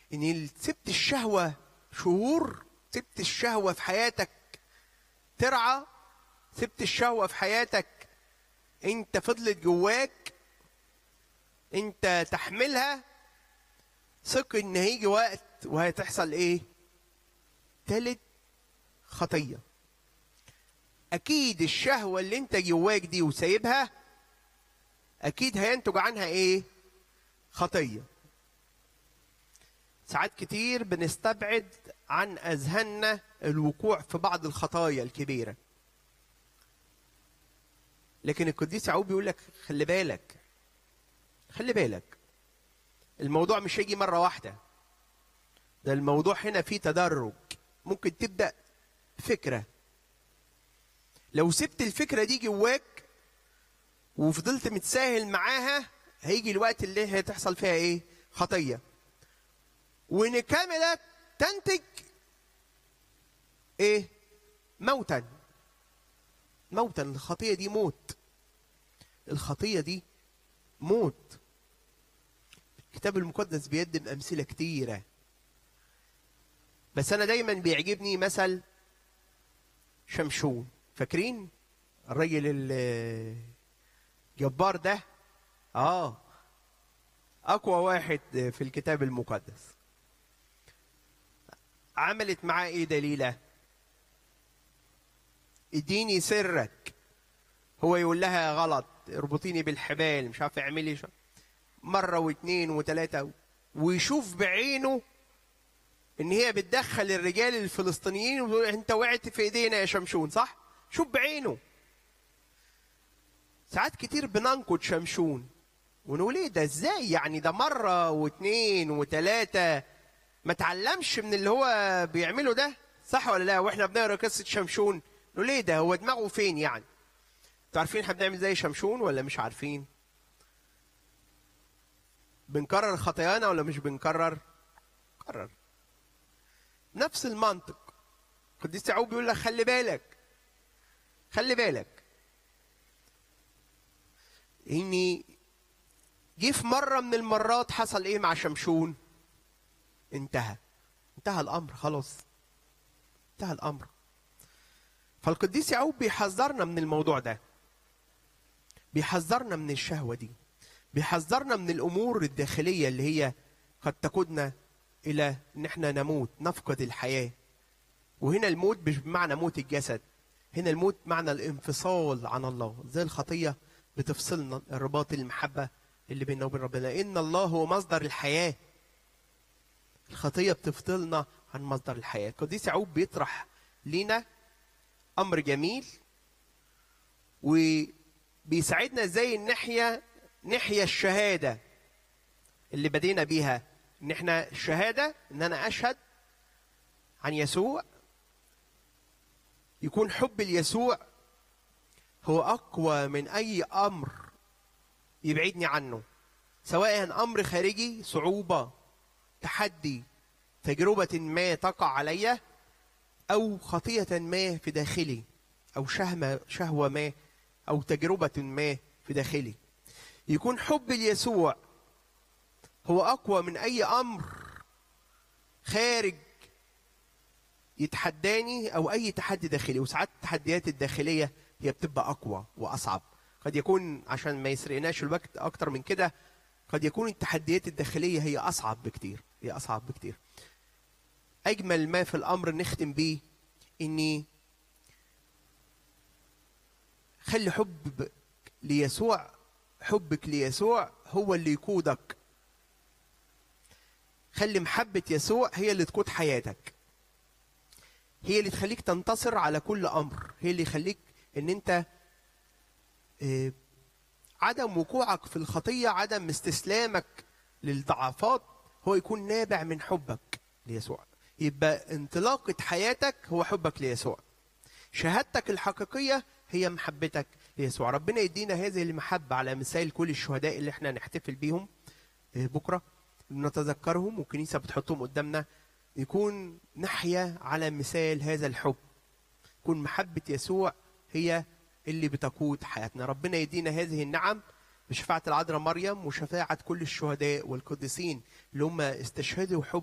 ان سبت الشهوه شهور سبت الشهوه في حياتك ترعى سبت الشهوه في حياتك انت فضلت جواك انت تحملها ثق ان هيجي وقت وهتحصل ايه تالت خطيه اكيد الشهوه اللي انت جواك دي وسايبها اكيد هينتج عنها ايه خطيه ساعات كتير بنستبعد عن اذهاننا الوقوع في بعض الخطايا الكبيره لكن القديس يعقوب بيقول لك خلي بالك خلي بالك الموضوع مش هيجي مره واحده ده الموضوع هنا فيه تدرج ممكن تبدا فكره لو سبت الفكره دي جواك وفضلت متساهل معاها هيجي الوقت اللي هتحصل فيها ايه خطيه وان كامله تنتج ايه موتا موتا الخطيه دي موت الخطيه دي موت الكتاب المقدس بيقدم امثله كتيره بس انا دايما بيعجبني مثل شمشون فاكرين الراجل الجبار ده اه اقوى واحد في الكتاب المقدس عملت معاه ايه دليله اديني سرك هو يقول لها غلط اربطيني بالحبال مش عارف اعملي شو. مره واثنين وثلاثه ويشوف بعينه ان هي بتدخل الرجال الفلسطينيين وتقول انت وقعت في ايدينا يا شمشون صح شوف بعينه ساعات كتير بننقد شمشون ونقول ايه ده ازاي يعني ده مره واثنين وثلاثه ما تعلمش من اللي هو بيعمله ده صح ولا لا واحنا بنقرا قصه شمشون نقول ايه ده هو دماغه فين يعني انتوا عارفين احنا بنعمل زي شمشون ولا مش عارفين بنكرر خطايانا ولا مش بنكرر كرر نفس المنطق قديس يعقوب بيقول لك خلي بالك خلي بالك اني جه في مره من المرات حصل ايه مع شمشون انتهى انتهى الامر خلاص انتهى الامر فالقديس يعقوب بيحذرنا من الموضوع ده بيحذرنا من الشهوه دي بيحذرنا من الامور الداخليه اللي هي قد تقودنا الى ان احنا نموت نفقد الحياه وهنا الموت مش بمعنى موت الجسد هنا الموت معنى الانفصال عن الله زي الخطيه بتفصلنا الرباط المحبه اللي بيننا وبين ربنا ان الله هو مصدر الحياه الخطيه بتفصلنا عن مصدر الحياه القديس يعقوب بيطرح لينا امر جميل وبيساعدنا ازاي نحيا نحيا الشهاده اللي بدينا بيها ان احنا الشهاده ان انا اشهد عن يسوع يكون حب ليسوع هو اقوى من اي امر يبعدني عنه سواء امر خارجي صعوبه تحدي تجربه ما تقع علي او خطيه ما في داخلي او شهمه شهوه ما او تجربه ما في داخلي يكون حب ليسوع هو اقوى من اي امر خارج يتحداني او اي تحدي داخلي وساعات التحديات الداخليه هي بتبقى اقوى واصعب قد يكون عشان ما يسرقناش الوقت اكتر من كده قد يكون التحديات الداخليه هي اصعب بكتير هي اصعب بكتير اجمل ما في الامر نختم بيه اني خلي حب ليسوع حبك ليسوع هو اللي يقودك خلي محبة يسوع هي اللي تقود حياتك هي اللي تخليك تنتصر على كل أمر هي اللي يخليك ان انت اه عدم وقوعك في الخطية عدم استسلامك للضعفات هو يكون نابع من حبك ليسوع يبقى انطلاقة حياتك هو حبك ليسوع شهادتك الحقيقية هي محبتك ليسوع ربنا يدينا هذه المحبة على مثال كل الشهداء اللي احنا نحتفل بيهم بكرة نتذكرهم والكنيسة بتحطهم قدامنا يكون نحيا على مثال هذا الحب يكون محبة يسوع هي اللي بتقود حياتنا ربنا يدينا هذه النعم بشفاعة العذراء مريم وشفاعة كل الشهداء والقديسين اللي هم استشهدوا حب